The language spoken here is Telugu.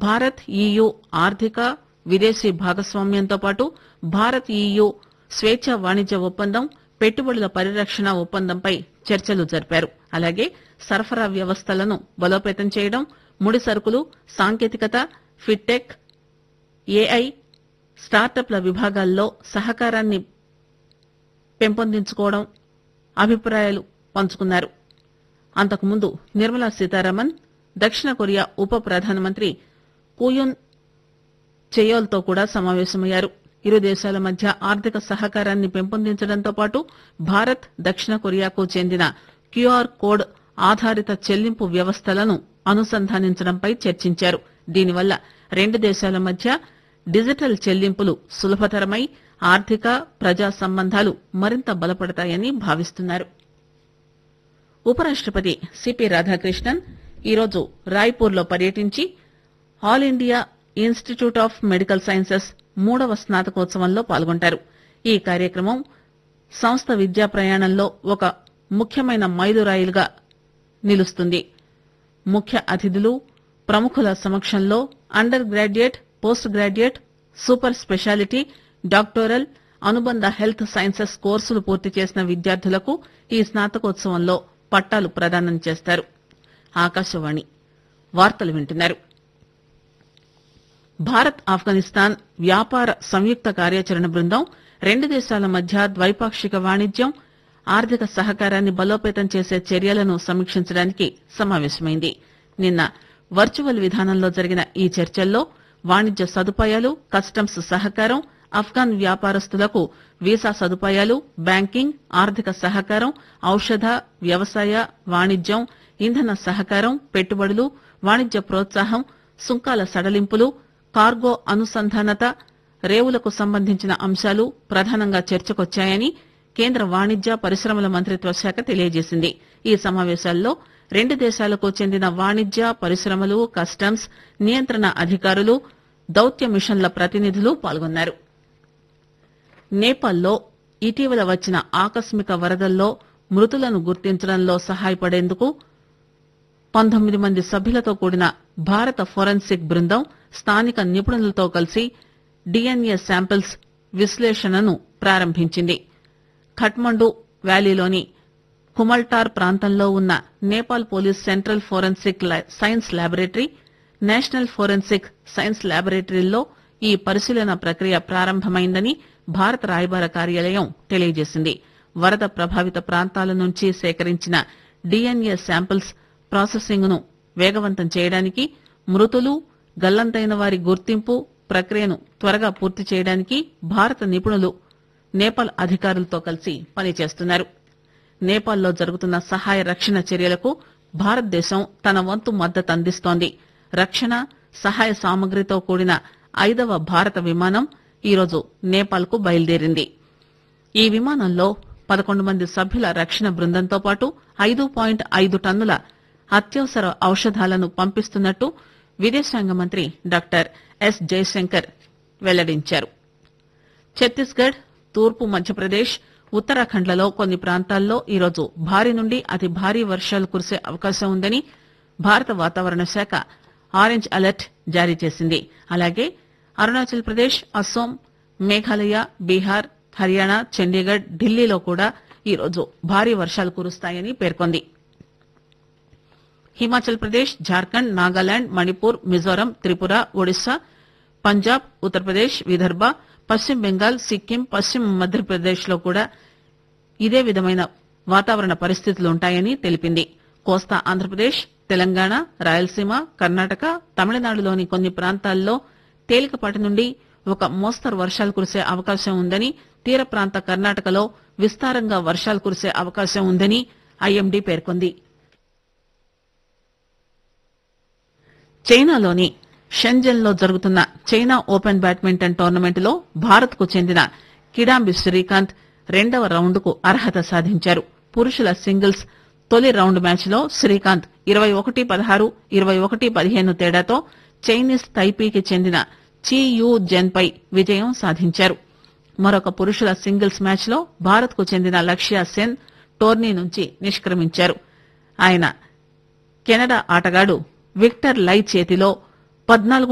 భారత్ ఈయూ ఆర్థిక విదేశీ భాగస్వామ్యంతో పాటు భారత్ ఈయూ స్వేచ్ఛ వాణిజ్య ఒప్పందం పెట్టుబడుల పరిరక్షణ ఒప్పందంపై చర్చలు జరిపారు అలాగే సరఫరా వ్యవస్థలను బలోపేతం చేయడం ముడి సరుకులు సాంకేతికత ఫిట్టెక్ ఏఐ స్టార్టప్ల విభాగాల్లో సహకారాన్ని పెంపొందించుకోవడం అభిప్రాయాలు పంచుకున్నారు అంతకుముందు నిర్మలా సీతారామన్ దక్షిణ కొరియా ఉప ప్రధానమంత్రి కూయున్ చెయోల్తో కూడా సమావేశమయ్యారు ఇరు దేశాల మధ్య ఆర్థిక సహకారాన్ని పెంపొందించడంతో పాటు భారత్ దక్షిణ కొరియాకు చెందిన క్యూఆర్ కోడ్ ఆధారిత చెల్లింపు వ్యవస్థలను అనుసంధానించడంపై చర్చించారు దీనివల్ల రెండు దేశాల మధ్య డిజిటల్ చెల్లింపులు సులభతరమై ఆర్థిక ప్రజా సంబంధాలు మరింత బలపడతాయని భావిస్తున్నారు ఉపరాష్టపతి సిపి రాధాకృష్ణన్ ఈరోజు రాయ్పూర్ లో పర్యటించి all India institute of medical sciences మూడవ స్నాతకోత్సవంలో పాల్గొంటారు ఈ కార్యక్రమం సంస్థ విద్యా ప్రయాణంలో ఒక ముఖ్యమైన మైలురాయిలుగా నిలుస్తుంది ముఖ్య అతిథులు ప్రముఖుల సమక్షంలో under graduate post graduate super speciality doctoral అనుబంధ హెల్త్ సైన్సెస్ కోర్సులు పూర్తి చేసిన విద్యార్థులకు ఈ స్నాతకోత్సవంలో పట్టాలు ప్రదానం చేస్తారు ఆకాశవాణి వార్తలు వింటున్నారు భారత్ ఆఫ్ఘనిస్తాన్ వ్యాపార సంయుక్త కార్యాచరణ బృందం రెండు దేశాల మధ్య ద్వైపాక్షిక వాణిజ్యం ఆర్థిక సహకారాన్ని బలోపేతం చేసే చర్యలను సమీక్షించడానికి సమావేశమైంది నిన్న వర్చువల్ విధానంలో జరిగిన ఈ చర్చల్లో వాణిజ్య సదుపాయాలు కస్టమ్స్ సహకారం ఆఫ్ఘాన్ వ్యాపారస్తులకు వీసా సదుపాయాలు బ్యాంకింగ్ ఆర్థిక సహకారం ఔషధ వ్యవసాయ వాణిజ్యం ఇంధన సహకారం పెట్టుబడులు వాణిజ్య ప్రోత్సాహం సుంకాల సడలింపులు కార్గో అనుసంధానత రేవులకు సంబంధించిన అంశాలు ప్రధానంగా చర్చకొచ్చాయని కేంద్ర వాణిజ్య పరిశ్రమల మంత్రిత్వ శాఖ తెలియజేసింది ఈ సమావేశాల్లో రెండు దేశాలకు చెందిన వాణిజ్య పరిశ్రమలు కస్టమ్స్ నియంత్రణ అధికారులు దౌత్య మిషన్ల ప్రతినిధులు పాల్గొన్నారు నేపాల్లో ఇటీవల వచ్చిన ఆకస్మిక వరదల్లో మృతులను గుర్తించడంలో సహాయపడేందుకు పంతొమ్మిది మంది సభ్యులతో కూడిన భారత ఫోరెన్సిక్ బృందం స్థానిక నిపుణులతో కలిసి డిఎన్ఏ శాంపిల్స్ విశ్లేషణను ప్రారంభించింది ఖట్మండు వ్యాలీలోని కుమల్టార్ ప్రాంతంలో ఉన్న నేపాల్ పోలీస్ సెంట్రల్ ఫోరెన్సిక్ లా- science laboratory national forensic science ల్యాబొరేటరీల్లో ఈ పరిశీలన ప్రక్రియ ప్రారంభమైందని భారత రాయబార కార్యాలయం తెలియజేసింది వరద ప్రభావిత ప్రాంతాల నుంచి సేకరించిన డిఎన్ఏ శాంపిల్స్ ప్రాసెసింగ్ ను వేగవంతం చేయడానికి మృతులు గల్లంతైన వారి గుర్తింపు ప్రక్రియను త్వరగా పూర్తి చేయడానికి భారత నిపుణులు నేపాల్ అధికారులతో కలిసి పనిచేస్తున్నారు నేపాల్లో జరుగుతున్న సహాయ రక్షణ చర్యలకు భారతదేశం తన వంతు మద్దతు అందిస్తోంది రక్షణ సహాయ సామగ్రితో కూడిన ఐదవ భారత విమానం ఈరోజు నేపాల్ కు బయలుదేరింది ఈ విమానంలో పదకొండు మంది సభ్యుల రక్షణ బృందంతో పాటు ఐదు పాయింట్ ఐదు టన్నుల అత్యవసర ఔషధాలను పంపిస్తున్నట్టు విదేశాంగ మంత్రి డాక్టర్ ఎస్ జయశంకర్ వెల్లడించారు ఛత్తీస్గఢ్ తూర్పు మధ్యప్రదేశ్ ఉత్తరాఖండ్లలో కొన్ని ప్రాంతాల్లో ఈరోజు భారీ నుండి అతి భారీ వర్షాలు కురిసే అవకాశం ఉందని భారత వాతావరణ శాఖ ఆరెంజ్ అలర్ట్ జారీ చేసింది అలాగే అరుణాచల్ ప్రదేశ్ అస్సోం మేఘాలయ బీహార్ హర్యానా చండీగఢ్ ఢిల్లీలో కూడా ఈరోజు భారీ వర్షాలు కురుస్తాయని పేర్కొంది హిమాచల్ ప్రదేశ్ జార్ఖండ్ నాగాలాండ్ మణిపూర్ మిజోరం త్రిపుర ఒడిశా పంజాబ్ ఉత్తరప్రదేశ్ విదర్భ పశ్చిమ బెంగాల్ సిక్కిం పశ్చిమ మధ్యప్రదేశ్ లో కూడా ఇదే విధమైన వాతావరణ పరిస్థితులుంటాయని తెలిపింది కోస్తా ఆంధ్రప్రదేశ్ తెలంగాణ రాయలసీమ కర్ణాటక తమిళనాడులోని కొన్ని ప్రాంతాల్లో తేలికపాటి నుండి ఒక మోస్తరు వర్షాలు కురిసే అవకాశం ఉందని తీర ప్రాంత కర్ణాటకలో విస్తారంగా వర్షాలు కురిసే అవకాశం ఉందని ఐఎండీ పేర్కొంది చైనాలోని షెంజన్ లో జరుగుతున్న చైనా ఓపెన్ బ్యాడ్మింటన్ టోర్నమెంట్ లో భారత్ కు చెందిన కిడాంబి శ్రీకాంత్ రెండవ రౌండ్ కు అర్హత సాధించారు పురుషుల సింగిల్స్ తొలి రౌండ్ మ్యాచ్ లో శ్రీకాంత్ ఇరవై ఒకటి పదహారు ఇరవై ఒకటి పదిహేను తేడాతో చైనీస్ తైపీకి చెందిన చీ యూ జెన్ పై విజయం సాధించారు మరొక పురుషుల సింగిల్స్ మ్యాచ్ లో భారత్ కు చెందిన లక్ష్య సెన్ టోర్నీ నుంచి నిష్క్రమించారు ఆయన కెనడా ఆటగాడు విక్టర్ లై చేతిలో పద్నాలుగు